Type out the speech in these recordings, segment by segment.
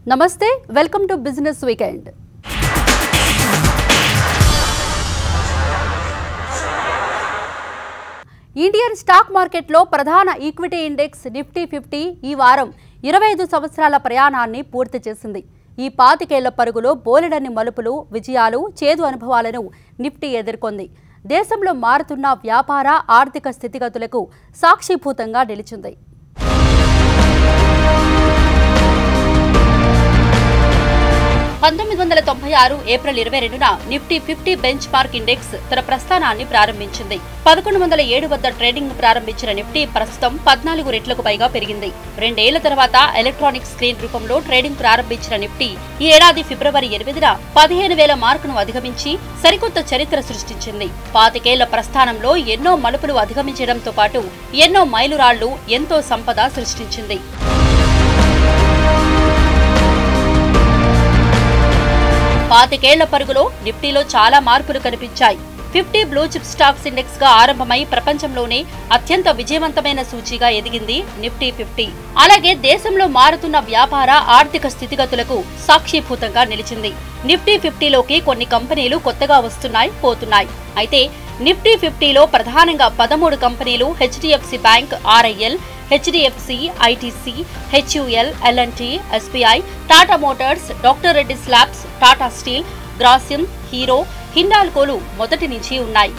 నమస్తే welcome to business weekend Indian stock మార్కెట్లో ప్రధాన ఈక్విటీ ఇండెక్స్ నిఫ్టీ ఫిఫ్టీ ఈ వారం ఇరవై ఐదు సంవత్సరాల ప్రయాణాన్ని పూర్తి చేసింది ఈ పాతికేళ్ల పరుగులో బోలెడన్ని మలుపులు విజయాలు చేదు అనుభవాలను నిఫ్టీ ఎదుర్కొంది దేశంలో మారుతున్న వ్యాపార ఆర్థిక స్థితిగతులకు సాక్షిభూతంగా నిలిచింది పంతొమ్మిది వందల తొంభై ఆరు ఏప్రిల్ ఇరవై రెండున Nifty fifty benchmark index తన ప్రస్థానాన్ని ప్రారంభించింది పదకొండు వందల ఏడు వద్ద ట్రేడింగ్ ప్రారంభించిన నిఫ్టీ ప్రస్తుతం పద్నాలుగు రెట్లకు పైగా పెరిగింది రెండేళ్ల తర్వాత ఎలక్ట్రానిక్ స్క్రీన్ రూపంలో ట్రేడింగ్ ప్రారంభించిన నిఫ్టీ ఈ ఏడాది ఫిబ్రవరి ఎనిమిదిన పదిహేను వేల మార్కును అధిగమించి సరికొత్త చరిత్ర సృష్టించింది పాతికేళ్ల ప్రస్థానంలో ఎన్నో మలుపులు అధిగమించడంతో పాటు ఎన్నో మైలురాళ్లు ఎంతో సంపద సృష్టించింది పాతికేళ్ల పరుగులో నిఫ్టీలో చాలా మార్పులు కనిపించాయి fifty blue chip stocks index గా ఆరంభమై ప్రపంచంలోనే అత్యంత విజయవంతమైన సూచీగా ఎదిగింది నిఫ్టీ ఫిఫ్టీ అలాగే దేశంలో మారుతున్న వ్యాపార ఆర్థిక స్థితిగతులకు సాక్షిభూతంగా నిలిచింది నిఫ్టీ ఫిఫ్టీలోకి కొన్ని కంపెనీలు కొత్తగా వస్తున్నాయి పోతున్నాయి అయితే నిఫ్టీ ఫిఫ్టీలో ప్రధానంగా పదమూడు కంపెనీలు HDFC bank RIL HDFC ITC HUL LNT SBI Tata motors doctor Reddy labs Tata steel Grasim Hero హిండాల్కోలు మొదటి నుంచి ఉన్నాయి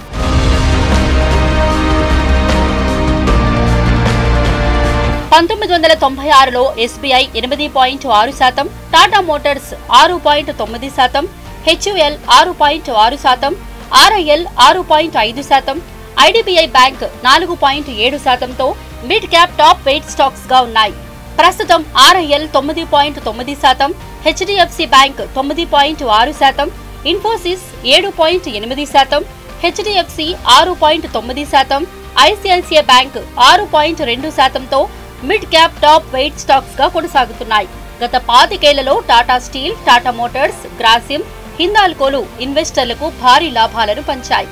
పంతొమ్మిది వందల తొంభై ఆరులో ఎస్బీఐ ఎనిమిది పాయింట్ ఆరు శాతం టాటా మోటార్స్ ఆరు పాయింట్ తొమ్మిది శాతం హెచ్యుఎల్ ఆరు పాయింట్ ఆరు శాతం ఆర్ఐఎల్ ఆరు పాయింట్ ఐదు శాతం ఐడిబిఐ బ్యాంక్ నాలుగు పాయింట్ ఏడు శాతంతో mid cap top weight stocks గా ఉన్నాయి ప్రస్తుతం ఆర్ఐఎల్ తొమ్మిది పాయింట్ తొమ్మిది శాతం హెచ్డిఎఫ్సి బ్యాంక్ తొమ్మిది పాయింట్ ఆరు శాతం ఇన్ఫోసిస్ ఏడు పాయింట్ ఎనిమిది శాతం హెచ్డిఎఫ్సి ఆరు పాయింట్ తొమ్మిది శాతం ఐసిఐసిఐ బ్యాంక్ ఆరు పాయింట్ రెండు శాతంతో mid cap top weight stocks గా కొనసాగుతున్నాయి గత పాతికేళ్లలో టాటా స్టీల్ టాటా మోటార్స్ గ్రాసిమ్ హిందాల్కోలు ఇన్వెస్టర్లకు భారీ లాభాలను పంచాయి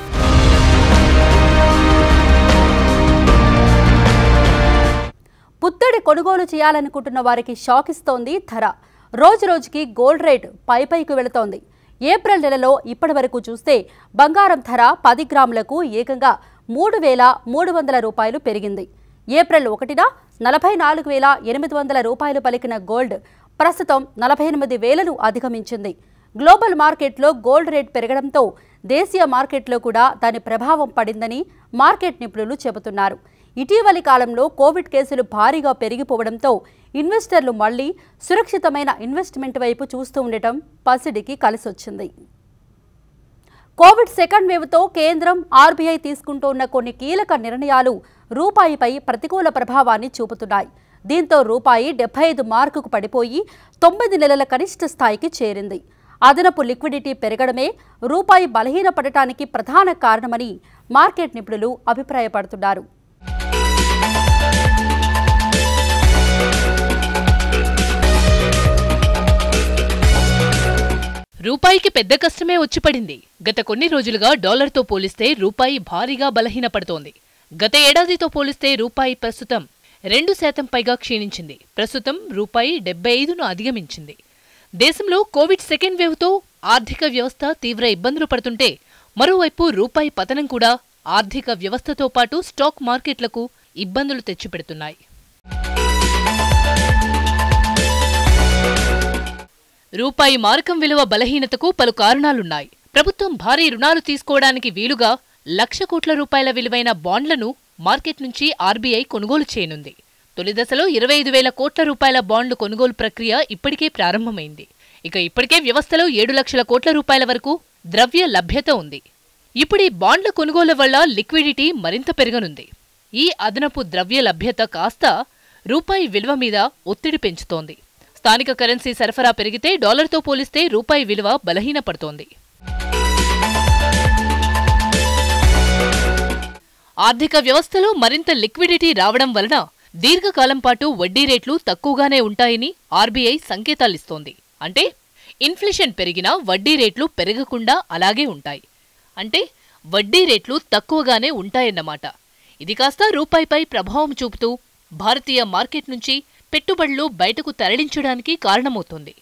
పుత్తడి కొనుగోలు చేయాలనుకుంటున్న వారికి షాక్ ఇస్తోంది ధర రోజు రోజుకి గోల్డ్ రేట్ పై పైకి వెళుతోంది ఏప్రిల్ నెలలో ఇప్పటి వరకు చూస్తే బంగారం ధర పది గ్రాములకు ఏకంగా మూడు వేల మూడు వందల రూపాయలు పెరిగింది ఏప్రిల్ ఒకటిన నలభై నాలుగు వేల ఎనిమిది వందల రూపాయలు పలికిన గోల్డ్ ప్రస్తుతం నలభై ఎనిమిది వేలను అధిగమించింది గ్లోబల్ మార్కెట్లో గోల్డ్ రేట్ పెరగడంతో దేశీయ మార్కెట్లో కూడా దాని ప్రభావం పడిందని మార్కెట్ నిపుణులు చెబుతున్నారు ఇటీవలి కాలంలో కోవిడ్ కేసులు భారీగా పెరిగిపోవడంతో ఇన్వెస్టర్లు మళ్లీ సురక్షితమైన ఇన్వెస్ట్మెంట్ వైపు చూస్తూ ఉండటం పసిడికి కలిసొచ్చింది కోవిడ్ సెకండ్ వేవ్తో కేంద్రం ఆర్బీఐ తీసుకుంటున్న కొన్ని కీలక నిర్ణయాలు రూపాయిపై ప్రతికూల ప్రభావాన్ని చూపుతున్నాయి దీంతో రూపాయి డెబ్బై ఐదు మార్కుకు పడిపోయి తొమ్మిది నెలల కనిష్ట స్థాయికి చేరింది అదనపు లిక్విడిటీ పెరగడమే రూపాయి బలహీనపడటానికి ప్రధాన కారణమని మార్కెట్ నిపుణులు అభిప్రాయపడుతున్నారు రూపాయికి పెద్ద కష్టమే వచ్చి పడింది గత కొన్ని రోజులుగా డాలర్తో పోలిస్తే రూపాయి భారీగా బలహీనపడుతోంది గత ఏడాదితో పోలిస్తే రూపాయి ప్రస్తుతం రెండు శాతం పైగా క్షీణించింది ప్రస్తుతం రూపాయి డెబ్బై ఐదును అధిగమించింది దేశంలో కోవిడ్ సెకండ్ వేవ్తో ఆర్థిక వ్యవస్థ తీవ్ర ఇబ్బందులు పడుతుంటే మరోవైపు రూపాయి పతనం కూడా ఆర్థిక వ్యవస్థతో పాటు స్టాక్ మార్కెట్లకు ఇబ్బందులు తెచ్చిపెడుతున్నాయి రూపాయి మారకం విలువ బలహీనతకు పలు కారణాలున్నాయి ప్రభుత్వం భారీ రుణాలు తీసుకోవడానికి వీలుగా లక్ష కోట్ల రూపాయల విలువైన బాండ్లను మార్కెట్ నుంచి ఆర్బీఐ కొనుగోలు చేయనుంది తొలి దశలో ఇరవై ఐదు వేల కోట్ల రూపాయల బాండ్లు కొనుగోలు ప్రక్రియ ఇప్పటికే ప్రారంభమైంది ఇక ఇప్పటికే వ్యవస్థలో ఏడు లక్షల కోట్ల రూపాయల వరకు ద్రవ్య లభ్యత ఉంది ఇప్పుడు ఈ బాండ్ల కొనుగోలు వల్ల లిక్విడిటీ మరింత పెరగనుంది ఈ అదనపు ద్రవ్య లభ్యత కాస్త రూపాయి విలువ మీద ఒత్తిడి పెంచుతోంది స్థానిక కరెన్సీ సరఫరా పెరిగితే డాలర్తో పోలిస్తే రూపాయి విలువ బలహీనపడుతోంది ఆర్థిక వ్యవస్థలో మరింత లిక్విడిటీ రావడం వలన దీర్ఘకాలం పాటు వడ్డీ రేట్లు తక్కువగానే ఉంటాయని ఆర్బీఐ సంకేతాలిస్తోంది అంటే ఇన్ఫ్లేషన్ పెరిగినా వడ్డీ రేట్లు పెరగకుండా అలాగే ఉంటాయి అంటే వడ్డీ రేట్లు తక్కువగానే ఉంటాయన్నమాట ఇది కాస్త రూపాయిపై ప్రభావం చూపుతూ భారతీయ మార్కెట్ నుంచి పెట్టుబడులు బయటకు తరలించడానికి కారణమవుతోంది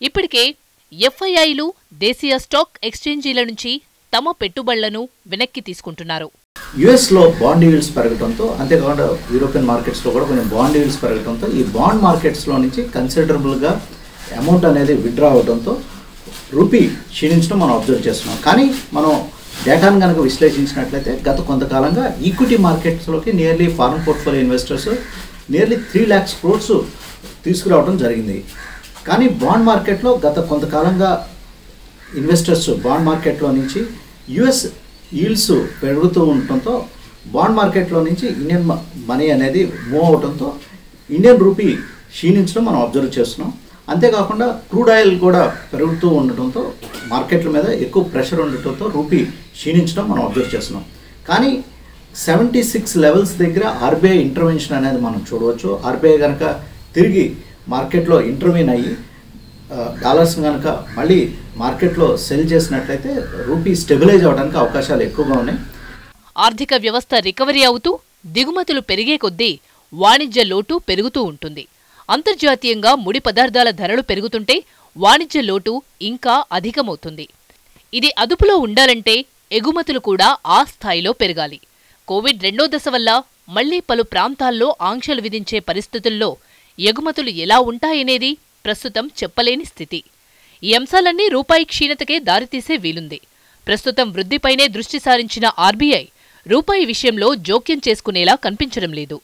ఇప్పటికే ఎఫ్ఐఐలు దేశీయ స్టాక్ ఎక్స్చేంజీల నుంచి తమ పెట్టుబడులను వెనక్కి తీసుకుంటున్నారు యుఎస్లో బాండ్ ఈల్డ్స్ పెరగడంతో అంతేకాకుండా యూరోపియన్ మార్కెట్స్లో కూడా కొంచెం బాండ్ ఈల్డ్స్ పెరగడంతో ఈ బాండ్ మార్కెట్స్లో నుంచి కన్సిడరబుల్గా అమౌంట్ అనేది విత్డ్రా అవడంతో రూపీ క్షీణించడం మనం అబ్జర్వ్ చేస్తున్నాం కానీ మనం డేటాను కనుక విశ్లేషించినట్లయితే గత కొంతకాలంగా ఈక్విటీ మార్కెట్స్లోకి nearly foreign portfolio investors nearly three lakhs crores తీసుకురావడం జరిగింది కానీ బాండ్ మార్కెట్లో గత కొంతకాలంగా ఇన్వెస్టర్స్ బాండ్ మార్కెట్లో నుంచి యుఎస్ ఈల్డ్స్ పెరుగుతూ ఉండటంతో బాండ్ మార్కెట్లో నుంచి ఇండియన్ మ- మనీ అనేది మూవ్ అవడంతో ఇండియన్ రూపీ క్షీణించడం మనం అబ్జర్వ్ చేస్తున్నాం అంతేకాకుండా క్రూడ్ ఆయిల్ కూడా పెరుగుతూ ఉండటంతో మార్కెట్ల మీద ఎక్కువ ప్రెషర్ ఉండటంతో రూపీ క్షీణించడం మనం అబ్జర్వ్ చేస్తున్నాం కానీ సెవెంటీ సిక్స్ లెవెల్స్ దగ్గర ఆర్బీఐ ఇంటర్వెన్షన్ అనేది మనం చూడవచ్చు ఆర్బీఐ కనుక తిరిగి మార్కెట్లో ఇంటర్వ్యూన్ అయ్యి ఆ, డాలర్స్ కనుక మళ్ళీ మార్కెట్లో సెల్ చేసినట్లయితే రూపీ స్టెబిలైజ్ అవడానికి అవకాశాలు ఎక్కువగా ఉన్నాయి ఆర్థిక వ్యవస్థ రికవరీ అవుతూ దిగుమతులు పెరిగే కొద్దీ వాణిజ్య లోటు పెరుగుతూ ఉంటుంది అంతర్జాతీయంగా ముడి పదార్థాల ధరలు పెరుగుతుంటే వాణిజ్య లోటు ఇంకా అధికమవుతుంది ఇది అదుపులో ఉండాలంటే ఎగుమతులు కూడా ఆ స్థాయిలో పెరగాలి కోవిడ్ రెండో దశ వల్ల మళ్లీ పలు ప్రాంతాల్లో ఆంక్షలు విధించే పరిస్థితుల్లో ఎగుమతులు ఎలా ఉంటాయనేది ప్రస్తుతం చెప్పలేని స్థితి ఈ అంశాలన్నీ రూపాయి క్షీణతకే దారితీసే వీలుంది ప్రస్తుతం వృద్ధిపైనే దృష్టి సారించిన ఆర్బీఐ రూపాయి విషయంలో జోక్యం చేసుకునేలా కనిపించడం లేదు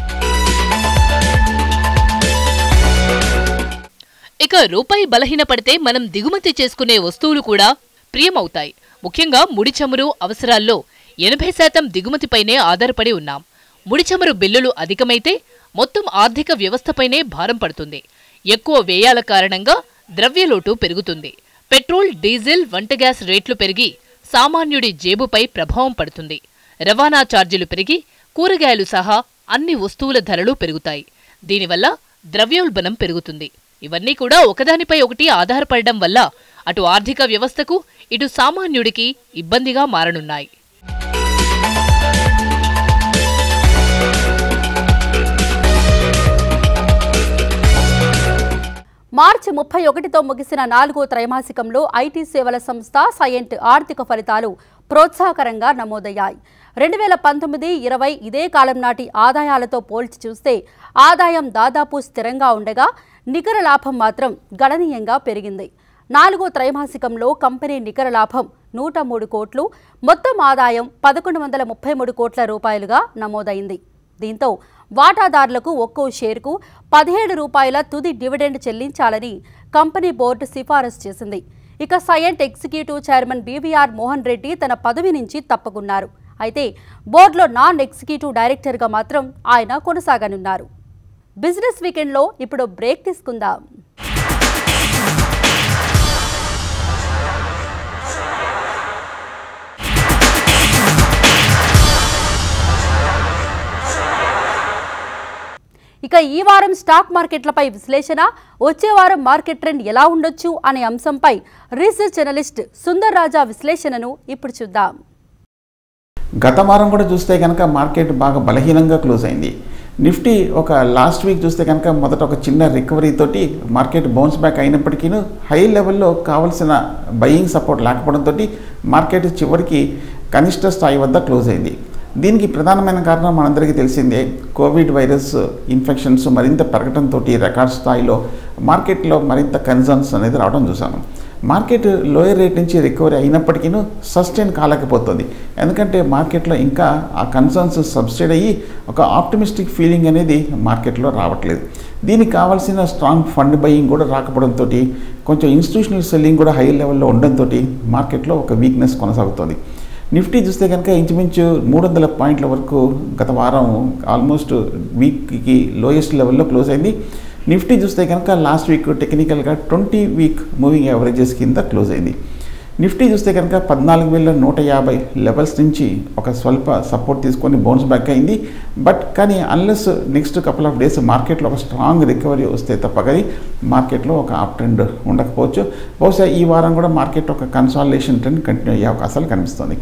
ఇక రూపాయి బలహీనపడితే మనం దిగుమతి చేసుకునే వస్తువులు కూడా ప్రియమవుతాయి ముఖ్యంగా ముడి చమురు అవసరాల్లో ఎనభై శాతం దిగుమతిపైనే ఆధారపడి ఉన్నాం ముడి చమురు బిల్లులు అధికమైతే మొత్తం ఆర్థిక వ్యవస్థపైనే భారం పడుతుంది ఎక్కువ వ్యయాల కారణంగా ద్రవ్యలోటు పెరుగుతుంది పెట్రోల్ డీజిల్ వంట గ్యాస్ రేట్లు పెరిగి సామాన్యుడి జేబుపై ప్రభావం పడుతుంది రవాణా ఛార్జీలు పెరిగి కూరగాయలు సహా అన్ని వస్తువుల ధరలు పెరుగుతాయి దీనివల్ల ద్రవ్యోల్బణం పెరుగుతుంది ఇవన్నీ కూడా ఒకదానిపై ఒకటి ఆధారపడడం వల్ల అటు ఆర్థిక వ్యవస్థకు ఇటు సామాన్యుడికి ఇబ్బందిగా మారనున్నాయి మార్చి ముప్పై ఒకటితో ముగిసిన నాలుగో త్రైమాసికంలో ఐటీ సేవల సంస్థ సైయంట్ ఆర్థిక ఫలితాలు ప్రోత్సాహకరంగా నమోదయ్యాయి రెండు వేల పంతొమ్మిది ఇరవై ఇదే కాలం నాటి ఆదాయాలతో పోల్చి చూస్తే ఆదాయం దాదాపు స్థిరంగా ఉండగా నికర లాభం మాత్రం గణనీయంగా పెరిగింది నాలుగో త్రైమాసికంలో కంపెనీ నికర లాభం నూట మూడు కోట్లు మొత్తం ఆదాయం పదకొండు వందల ముప్పై మూడు కోట్ల రూపాయలుగా నమోదైంది దీంతో వాటాదారులకు ఒక్కో షేర్కు పదిహేడు రూపాయల తుది డివిడెండ్ చెల్లించాలని కంపెనీ బోర్డు సిఫారసు చేసింది ఇక Cyient executive chairman BVR Mohan Reddy తన పదవి నుంచి తప్పుకున్నారు అయితే బోర్డులో నాన్ ఎగ్జిక్యూటివ్ డైరెక్టర్గా మాత్రం ఆయన కొనసాగనున్నారు బిజినెస్ వీకెండ్లో ఇప్పుడు బ్రేక్ తీసుకుందాం ఇక ఈ వారం స్టాక్ మార్కెట్లపై విశ్లేషణ వచ్చే వారం మార్కెట్ ట్రెండ్ ఎలా ఉండొచ్చు అనే అంశంపై రీసెర్చ్ అనలిస్ట్ సుందర్ రాజా విశ్లేషణను ఇప్పుడు చూద్దాం గత వారం కూడా చూస్తే కనుక మార్కెట్ బాగా బలహీనంగా క్లోజ్ అయింది నిఫ్టీ ఒక లాస్ట్ వీక్ చూస్తే కనుక మొదట ఒక చిన్న రికవరీ తోటి మార్కెట్ బౌన్స్ బ్యాక్ అయినప్పటికీ హై లెవెల్లో కావాల్సిన బయింగ్ సపోర్ట్ లేకపోవడంతో మార్కెట్ చివరికి కనిష్ట స్థాయి వద్ద క్లోజ్ అయింది దీనికి ప్రధానమైన కారణం మనందరికీ తెలిసిందే కోవిడ్ వైరస్ ఇన్ఫెక్షన్స్ మరింత పెరగడంతో రికార్డ్ స్థాయిలో మార్కెట్లో మరింత కన్సర్న్స్ అనేది రావడం చూసాము మార్కెట్ లోయర్ రేట్ నుంచి రికవరీ అయినప్పటికీ సస్టైన్ కాలేకపోతుంది ఎందుకంటే మార్కెట్లో ఇంకా ఆ కన్సర్న్స్ సబ్సిడీ అయ్యి ఒక ఆప్టిమిస్టిక్ ఫీలింగ్ అనేది మార్కెట్లో రావట్లేదు దీనికి కావాల్సిన స్ట్రాంగ్ ఫండ్ బయింగ్ కూడా రాకపోవడంతో కొంచెం ఇన్స్టిట్యూషనల్ సెల్లింగ్ కూడా హై లెవెల్లో ఉండడంతో మార్కెట్లో ఒక వీక్నెస్ కొనసాగుతుంది నిఫ్టీ చూస్తే కనుక ఇంచుమించు మూడు వందల పాయింట్ల వరకు గత వారం ఆల్మోస్ట్ వీక్కి లోయెస్ట్ లెవెల్లో క్లోజ్ అయింది నిఫ్టీ చూస్తే కనుక లాస్ట్ వీక్ టెక్నికల్గా ట్వంటీ వీక్ మూవింగ్ యావరేజెస్ కింద క్లోజ్ అయింది నిఫ్టీ చూస్తే కనుక పద్నాలుగు వేల నూట యాభై లెవెల్స్ నుంచి ఒక స్వల్ప సపోర్ట్ తీసుకొని బౌన్స్ బ్యాక్ అయింది బట్ కానీ unless next couple of days మార్కెట్లో ఒక స్ట్రాంగ్ రికవరీ వస్తే తప్ప కానీ మార్కెట్లో ఒక అప్ ట్రెండ్ ఉండకపోవచ్చు బహుశా ఈ వారం కూడా మార్కెట్ ఒక కన్సాలిడేషన్ ట్రెండ్ కంటిన్యూ అయ్యే అవకాశాలు కనిపిస్తుంది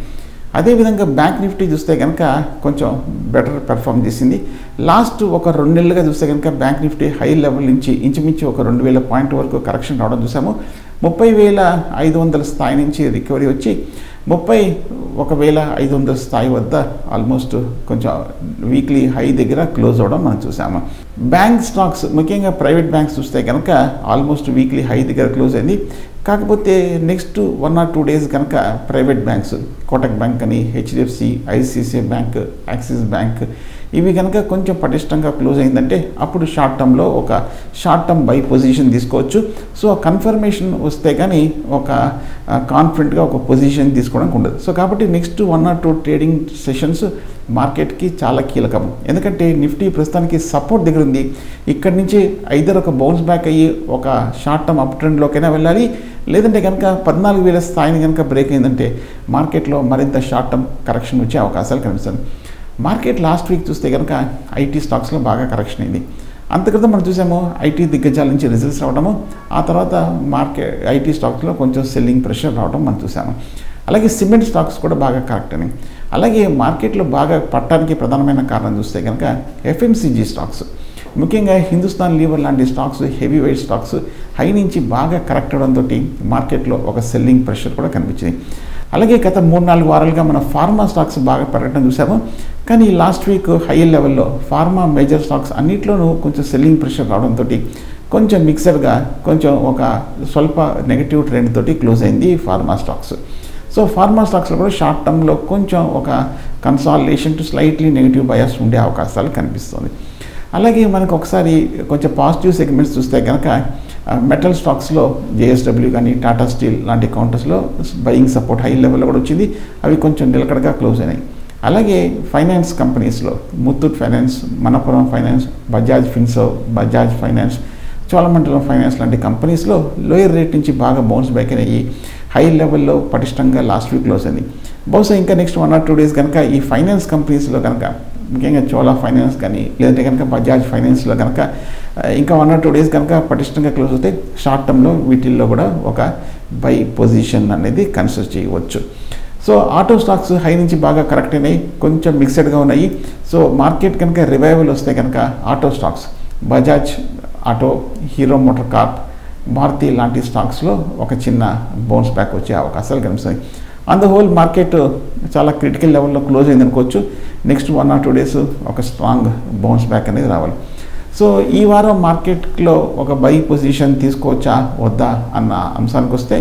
అదేవిధంగా బ్యాంక్ నిఫ్టీ చూస్తే కనుక కొంచెం బెటర్ పెర్ఫామ్ చేసింది లాస్ట్ ఒక రెండు నెలలుగా చూస్తే కనుక బ్యాంక్ నిఫ్టీ హై లెవెల్ నుంచి ఇంచుమించు ఒక రెండు వేల పాయింట్ వరకు కరెక్షన్ రావడం చూసాము ముప్పై వేల ఐదు వందల స్థాయి నుంచి రికవరీ వచ్చి ముప్పై ఒక వేల ఐదు వందల స్థాయి వద్ద ఆల్మోస్ట్ కొంచెం వీక్లీ హై దగ్గర క్లోజ్ అవ్వడం మనం చూసాము బ్యాంక్ స్టాక్స్ ముఖ్యంగా ప్రైవేట్ బ్యాంక్స్ చూస్తే కనుక ఆల్మోస్ట్ వీక్లీ హై దగ్గర క్లోజ్ అయింది కాకపోతే next one or two days కనుక ప్రైవేట్ బ్యాంక్స్ కోటక్ బ్యాంక్ అని HDFC ICICI bank Axis bank ఇవి కనుక కొంచెం పటిష్టంగా క్లోజ్ అయిందంటే అప్పుడు షార్ట్ టర్మ్లో ఒక షార్ట్ టర్మ్ బై పొజిషన్ తీసుకోవచ్చు సో కన్ఫర్మేషన్ వస్తే కానీ ఒక కాన్ఫిడెంట్గా ఒక పొజిషన్ తీసుకోవడానికి ఉండదు సో కాబట్టి next one or two trading sessions మార్కెట్కి చాలా కీలకం ఎందుకంటే నిఫ్టీ ప్రస్తుతానికి సపోర్ట్ దగ్గర ఉంది ఇక్కడి నుంచి ఐదర్ ఒక బౌన్స్ బ్యాక్ అయ్యి ఒక షార్ట్ టర్మ్ అప్ ట్రెండ్లోకైనా వెళ్ళాలి లేదంటే కనుక పద్నాలుగు వేల స్థాయిని కనుక బ్రేక్ అయిందంటే మార్కెట్లో మరింత షార్ట్ టర్మ్ కరెక్షన్ వచ్చే అవకాశాలు కనిపిస్తుంది మార్కెట్ లాస్ట్ వీక్ చూస్తే కనుక ఐటీ స్టాక్స్లో బాగా కరెక్షన్ అయింది అంతక్రితం మనం చూసాము ఐటీ దిగ్గజాల నుంచి రిజల్ట్స్ రావడము ఆ తర్వాత మార్కెట్ ఐటీ స్టాక్స్లో కొంచెం సెల్లింగ్ ప్రెషర్ రావడం మనం చూసాము అలాగే సిమెంట్ స్టాక్స్ కూడా బాగా కరెక్ట్ అని అలాగే మార్కెట్లో బాగా పట్టడానికి ప్రధానమైన కారణం చూస్తే కనుక ఎఫ్ఎంసీజీ స్టాక్స్ ముఖ్యంగా హిందుస్థాన్ లీవర్ లాంటి stocks heavy weight stocks high నుంచి బాగా కరెక్ట్ అవడంతో మార్కెట్లో ఒక సెల్లింగ్ ప్రెషర్ కూడా కనిపించింది అలాగే గత మూడు నాలుగు వారాలుగా మన ఫార్మా స్టాక్స్ బాగా పెరగడం చూసాము కానీ లాస్ట్ వీక్ హై లెవెల్లో ఫార్మా మేజర్ స్టాక్స్ అన్నిట్లోనూ కొంచెం సెల్లింగ్ ప్రెషర్ రావడంతో కొంచెం మిక్సర్గా కొంచెం ఒక స్వల్ప నెగిటివ్ ట్రెండ్ తోటి క్లోజ్ అయింది ఫార్మా స్టాక్స్ సో ఫార్మా స్టాక్స్లో కూడా షార్ట్ టర్మ్లో కొంచెం ఒక consolidation to slightly negative bias ఉండే అవకాశాలు కనిపిస్తుంది అలాగే మనకు ఒకసారి కొంచెం పాజిటివ్ సెగ్మెంట్స్ చూస్తే కనుక మెటల్ స్టాక్స్లో జేఎస్డబ్ల్యూ కానీ టాటా స్టీల్ లాంటి కౌంటర్స్లో బయింగ్ సపోర్ట్ హై లెవెల్లో కూడా వచ్చింది అవి కొంచెం నిలకడగా క్లోజ్ అయినాయి అలాగే ఫైనాన్స్ కంపెనీస్లో Muthoot finance Manappuram finance Bajaj Finserv Bajaj finance Cholamandalam finance లాంటి కంపెనీస్లో లోయర్ రేట్ నుంచి బాగా బౌన్స్ బ్యాక్ అయ్యి హై లెవెల్లో పటిష్టంగా లాస్ట్ వీక్ క్లోజ్ అయింది బహుశా ఇంకా next one or two days కనుక ఈ ఫైనాన్స్ కంపెనీస్లో కనుక ముఖ్యంగా చోలా ఫైనాన్స్ కానీ లేదంటే కనుక బజాజ్ ఫైనాన్స్లో కనుక ఇంకా వన్ ఆర్ టూ డేస్ కనుక పటిష్టంగా క్లోజ్ అవుతే షార్ట్ టర్మ్లో వీటిల్లో కూడా ఒక బై పొజిషన్ అనేది కన్సిడర్ చేయవచ్చు సో ఆటో స్టాక్స్ హై నుంచి బాగా కరెక్ట్ అయినాయి కొంచెం మిక్సెడ్గా ఉన్నాయి సో మార్కెట్ కనుక రివైవల్ వస్తే కనుక auto stocks Bajaj auto Hero motor corp Maruti లాంటి స్టాక్స్లో ఒక చిన్న బౌన్స్ బ్యాక్ వచ్చే అవకాశాలు కనిపిస్తాయి ఆన్ ద హోల్ మార్కెట్ చాలా క్రిటికల్ లెవెల్లో క్లోజ్ అయింది అనుకోవచ్చు next one or two days ఒక స్ట్రాంగ్ బౌన్స్ బ్యాక్ అనేది రావాలి సో ఈ వారం మార్కెట్లో ఒక బై పొజిషన్ తీసుకోవచ్చా వద్దా అన్న అంశానికి వస్తే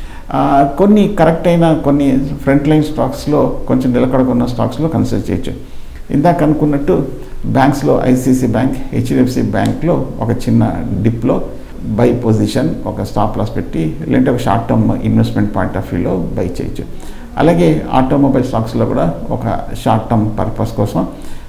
కొన్ని కరెక్ట్ అయిన కొన్ని ఫ్రంట్ లైన్ స్టాక్స్లో కొంచెం నిలకడకున్న స్టాక్స్లో కన్సిడర్ చేయొచ్చు ఇందాక అనుకున్నట్టు బ్యాంక్స్లో ఐసిఐసి బ్యాంక్ హెచ్డిఎఫ్సి బ్యాంక్లో ఒక చిన్న డిప్లో బై పొజిషన్ ఒక స్టాప్ లాస్ పెట్టి లేదంటే ఒక short term investment point of వ్యూలో బై చేయొచ్చు అలాగే ఆటోమొబైల్ స్టాక్స్లో కూడా ఒక షార్ట్ టర్మ్ పర్పస్ కోసం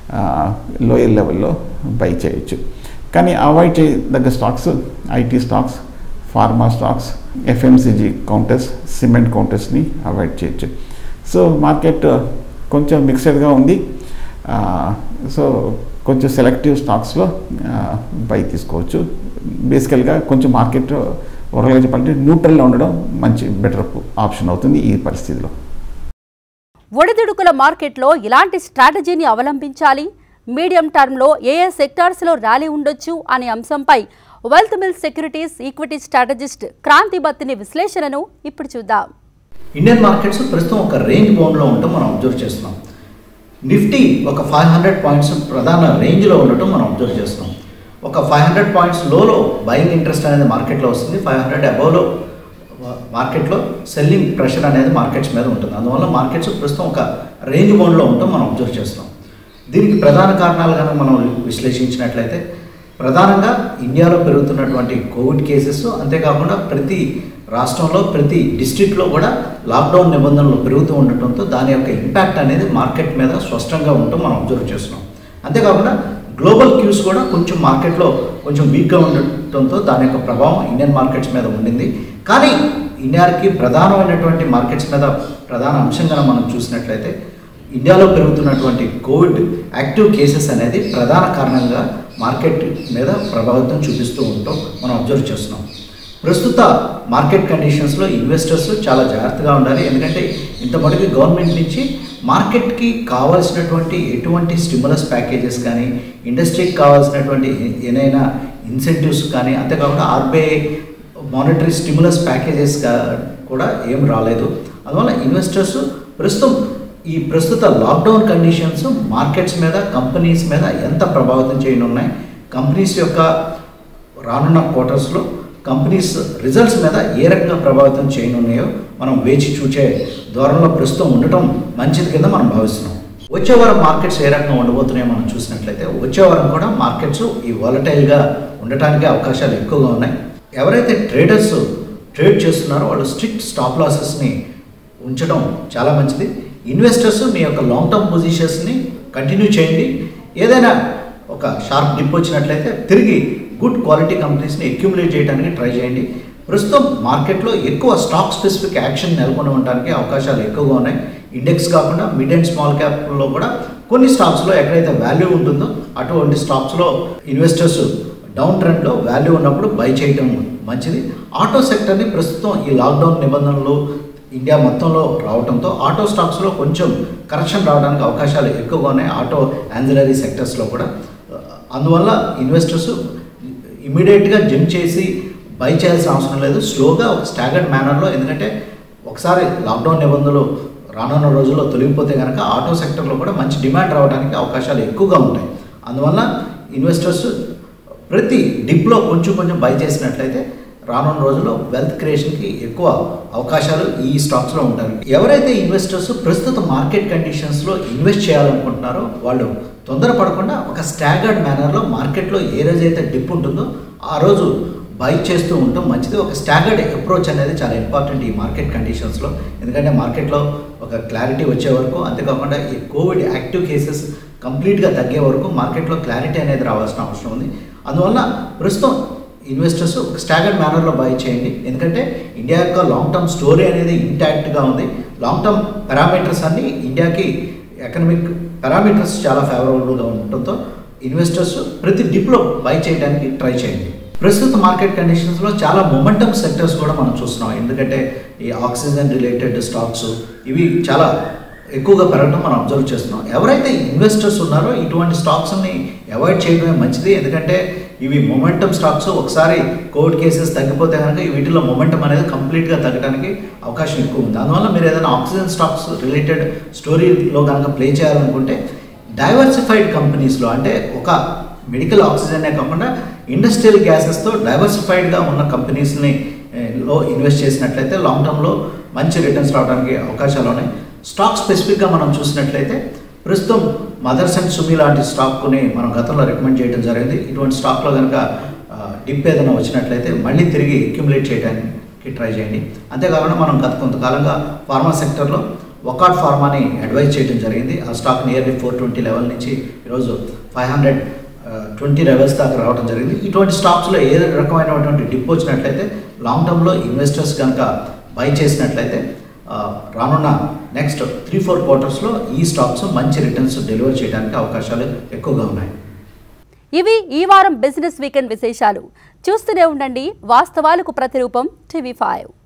లోయర్ లెవెల్లో బై చేయొచ్చు కానీ అవాయిడ్ చేయదగ్గ stocks IT stocks pharma stocks FMCG counters cement కౌంటర్స్ని అవాయిడ్ చేయొచ్చు సో మార్కెట్ కొంచెం మిక్సెడ్గా ఉంది సో కొంచెం సెలెక్టివ్ స్టాక్స్లో బై తీసుకోవచ్చు బేసికల్గా కొంచెం మార్కెట్ ఓవరాల్గా చెప్పాలంటే న్యూట్రల్లో ఉండడం మంచి బెటర్ ఆప్షన్ అవుతుంది ఈ పరిస్థితిలో ఒడిదుడుకుల మార్కెట్లో ఇలాంటి స్ట్రాటజీని అవలంబించాలి మీడియం టర్మ్లో ఏ ఏ సెక్టార్స్లో ర్యాలీ ఉండొచ్చు అనే అంశంపై wealth mill securities equity strategist Kranthi Battini విశ్లేషణను ఇప్పుడు చూద్దాం ఇండియన్ మార్కెట్స్ ప్రస్తుతం ఒక రేంజ్ బౌండ్లో ఉండటం మనం అబ్జర్వ్ చేస్తున్నాం నిఫ్టీ ఒక ఫైవ్ హండ్రెడ్ పాయింట్స్ ప్రధాన రేంజ్లో ఉండటం మనం అబ్జర్వ్ చేస్తున్నాం ఒక ఫైవ్ హండ్రెడ్ పాయింట్స్ లోలో బయింగ్ ఇంట్రెస్ట్ అనేది మార్కెట్లో వస్తుంది ఫైవ్ హండ్రెడ్ అబవ్లో మార్కెట్లో సెల్లింగ్ ప్రెషర్ అనేది మార్కెట్స్ మీద ఉంటుంది అందువల్ల మార్కెట్స్ ప్రస్తుతం ఒక రేంజ్ బౌండ్లో ఉండటం మనం అబ్జర్వ్ చేస్తాం దీనికి ప్రధాన కారణాలు కనుక మనం విశ్లేషించినట్లయితే ప్రధానంగా ఇండియాలో పెరుగుతున్నటువంటి కోవిడ్ కేసెస్ అంతేకాకుండా ప్రతి రాష్ట్రంలో ప్రతి డిస్ట్రిక్ట్లో కూడా లాక్డౌన్ నిబంధనలు పెరుగుతూ ఉండటంతో దాని యొక్క ఇంపాక్ట్ అనేది మార్కెట్ మీద స్పష్టంగా ఉండటం మనం అబ్జర్వ్ చేస్తున్నాం అంతేకాకుండా గ్లోబల్ క్యూస్ కూడా కొంచెం మార్కెట్లో కొంచెం వీక్గా ఉండటంతో దాని యొక్క ప్రభావం ఇండియన్ మార్కెట్స్ మీద ఉండింది కానీ ఇండియాకి ప్రధానమైనటువంటి మార్కెట్స్ మీద ప్రధాన అంశంగా మనం చూసినట్లయితే ఇండియాలో పెరుగుతున్నటువంటి కోవిడ్ యాక్టివ్ కేసెస్ అనేది ప్రధాన కారణంగా మార్కెట్ మీద ప్రభావితం చూపిస్తూ ఉంటాం మనం అబ్జర్వ్ చేస్తున్నాం ప్రస్తుత మార్కెట్ కండిషన్స్లో ఇన్వెస్టర్స్ చాలా జాగ్రత్తగా ఉండాలి ఎందుకంటే ఇంత మటుకు గవర్నమెంట్ నుంచి మార్కెట్కి కావాల్సినటువంటి ఎటువంటి స్టిములస్ ప్యాకేజెస్ కానీ ఇండస్ట్రీకి కావాల్సినటువంటి ఏ- ఏదైనా ఇన్సెంటివ్స్ కానీ అంతేకాకుండా ఆర్బీఐ మానిటరీ స్టిములస్ ప్యాకేజెస్ కూడా ఏం రాలేదు అందువల్ల ఇన్వెస్టర్స్ ప్రస్తుతం ఈ ప్రస్తుత లాక్డౌన్ కండిషన్స్ మార్కెట్స్ మీద కంపెనీస్ మీద ఎంత ప్రభావితం చేయనున్నాయి కంపెనీస్ యొక్క రానున్న క్వార్టర్స్లో కంపెనీస్ రిజల్ట్స్ మీద ఏ రకంగా ప్రభావితం చేయనున్నాయో మనం వేచి చూచే ధోరణిలో ప్రస్తుతం ఉండటం మంచిది కింద మనం భావిస్తున్నాం వచ్చే వారం మార్కెట్స్ ఏ రకంగా ఉండబోతున్నాయో మనం చూసినట్లయితే వచ్చే వారం కూడా మార్కెట్స్ ఈ వాలటైల్గా ఉండటానికి అవకాశాలు ఎక్కువగా ఉన్నాయి ఎవరైతే ట్రేడర్స్ ట్రేడ్ చేస్తున్నారో వాళ్ళు స్ట్రిక్ట్ స్టాప్ లాసెస్ని ఉంచడం చాలా మంచిది ఇన్వెస్టర్స్ మీ యొక్క లాంగ్ టర్మ్ పొజిషన్స్ని కంటిన్యూ చేయండి ఏదైనా ఒక షార్ప్ డిప్ వచ్చినట్లయితే తిరిగి గుడ్ క్వాలిటీ కంపెనీస్ని అక్యుములేట్ చేయడానికి ట్రై చేయండి ప్రస్తుతం మార్కెట్లో ఎక్కువ స్టాక్ స్పెసిఫిక్ యాక్షన్ నెలకొని ఉండడానికి అవకాశాలు ఎక్కువగా ఉన్నాయి ఇండెక్స్ కాకుండా మిడ్ అండ్ స్మాల్ క్యాప్లో కూడా కొన్ని స్టాక్స్లో ఎక్కడైతే వాల్యూ ఉంటుందో అటువంటి స్టాక్స్లో ఇన్వెస్టర్స్ డౌన్ ట్రెండ్లో వాల్యూ ఉన్నప్పుడు బై చేయటం మంచిది ఆటో సెక్టర్ని ప్రస్తుతం ఈ లాక్డౌన్ నిబంధనలు ఇండియా మొత్తంలో రావడంతో ఆటో స్టాక్స్లో కొంచెం కరెక్షన్ రావడానికి అవకాశాలు ఎక్కువగా ఉన్నాయి ఆటో యాన్జిలరీ సెక్టర్స్లో కూడా అందువల్ల ఇన్వెస్టర్స్ ఇమీడియట్గా జంప్ చేసి బై చేయాల్సిన అవసరం లేదు స్లోగా ఒక స్టాగర్డ్ మేనర్లో ఎందుకంటే ఒకసారి లాక్డౌన్ నిబంధనలు రానున్న రోజుల్లో తొలగిపోతే కనుక ఆటో సెక్టర్లో కూడా మంచి డిమాండ్ రావడానికి అవకాశాలు ఎక్కువగా ఉంటాయి అందువల్ల ఇన్వెస్టర్స్ ప్రతి డిప్లో కొంచెం కొంచెం బై చేసినట్లయితే రానున్న రోజుల్లో వెల్త్ క్రియేషన్కి ఎక్కువ అవకాశాలు ఈ స్టాక్స్లో ఉంటాయి ఎవరైతే ఇన్వెస్టర్స్ ప్రస్తుత మార్కెట్ కండిషన్స్లో ఇన్వెస్ట్ చేయాలనుకుంటున్నారో వాళ్ళు తొందరపడకుండా ఒక స్టాగర్డ్ మేనర్లో మార్కెట్లో ఏ రోజైతే డిప్ ఉంటుందో ఆ రోజు బై చేస్తూ ఉండటం మంచిది ఒక స్టాగర్డ్ అప్రోచ్ అనేది చాలా ఇంపార్టెంట్ ఈ మార్కెట్ కండిషన్స్లో ఎందుకంటే మార్కెట్లో ఒక క్లారిటీ వచ్చే వరకు అంతేకాకుండా ఈ కోవిడ్ యాక్టివ్ కేసెస్ కంప్లీట్గా తగ్గే వరకు మార్కెట్లో క్లారిటీ అనేది రావాల్సిన అవసరం ఉంది అందువల్ల ప్రస్తుతం ఇన్వెస్టర్స్ ఒక స్టాగర్డ్ మేనర్లో బై చేయండి ఎందుకంటే ఇండియా యొక్క లాంగ్ టర్మ్ స్టోరీ అనేది ఇంటాక్ట్గా ఉంది లాంగ్ టర్మ్ పారామీటర్స్ అన్నీ ఇండియాకి ఎకనమిక్ పారామీటర్స్ చాలా ఫేవరబుల్గా ఉండటంతో ఇన్వెస్టర్స్ ప్రతి డిప్లో బై చేయడానికి ట్రై చేయండి ప్రస్తుత మార్కెట్ కండిషన్స్లో చాలా మొమెంటమ్ సెక్టర్స్ కూడా మనం చూస్తున్నాం ఎందుకంటే ఈ ఆక్సిజన్ రిలేటెడ్ స్టాక్స్ ఇవి చాలా ఎక్కువగా పెరగడం మనం అబ్జర్వ్ చేస్తున్నాం ఎవరైతే ఇన్వెస్టర్స్ ఉన్నారో ఇటువంటి స్టాక్స్ని అవాయిడ్ చేయడమే మంచిది ఎందుకంటే ఇవి మొమెంటమ్ స్టాక్స్ ఒకసారి కోవిడ్ కేసెస్ తగ్గిపోతే కనుక వీటిలో మొమెంటం అనేది కంప్లీట్గా తగ్గడానికి అవకాశం ఎక్కువ ఉంది అందువల్ల మీరు ఏదైనా ఆక్సిజన్ స్టాక్స్ రిలేటెడ్ స్టోరీలో కనుక ప్లే చేయాలనుకుంటే డైవర్సిఫైడ్ కంపెనీస్లో అంటే ఒక మెడికల్ ఆక్సిజనే కాకుండా ఇండస్ట్రియల్ గ్యాసెస్తో డైవర్సిఫైడ్గా ఉన్న కంపెనీస్ని ఏ, లో ఇన్వెస్ట్ చేసినట్లయితే లాంగ్ టర్మ్లో మంచి రిటర్న్స్ రావడానికి అవకాశాలు ఉన్నాయి స్టాక్ స్పెసిఫిక్గా మనం చూసినట్లయితే ప్రస్తుతం మదర్స్ అండ్ సుమి లాంటి స్టాక్ని మనం గతంలో రికమెండ్ చేయడం జరిగింది ఇటువంటి స్టాక్లో కనుక డిప్ ఏదైనా వచ్చినట్లయితే మళ్ళీ తిరిగి అక్యుములేట్ చేయడానికి ట్రై చేయండి అంతేకాకుండా మనం గత కొంతకాలంగా ఫార్మా సెక్టర్లో వకాట్ ఫార్మాని అడ్వైజ్ చేయడం జరిగింది ఆ stock nearly four twenty level నుంచి ఈరోజు ఫైవ్ హండ్రెడ్ ట్వంటీ లెవెల్స్ దాకా రావడం జరిగింది ఇటువంటి స్టాక్స్లో ఏ రకమైనటువంటి డిప్ వచ్చినట్లయితే లాంగ్ టర్మ్లో ఇన్వెస్టర్స్ కనుక బై చేసినట్లయితే ఆ, రానున్న నెక్స్ట్ త్రీ ఫోర్ క్వార్టర్స్లో ఈ స్టాక్స్ మంచి రిటర్న్స్ డెలివర్ చేయడానికి అవకాశాలు ఎక్కువగా ఉన్నాయి ఇవి ఈ వారం బిజినెస్ వీకెండ్ విశేషాలు చూస్తూనే ఉండండి వాస్తవాలకు ప్రతిరూపం టీవీ ఫైవ్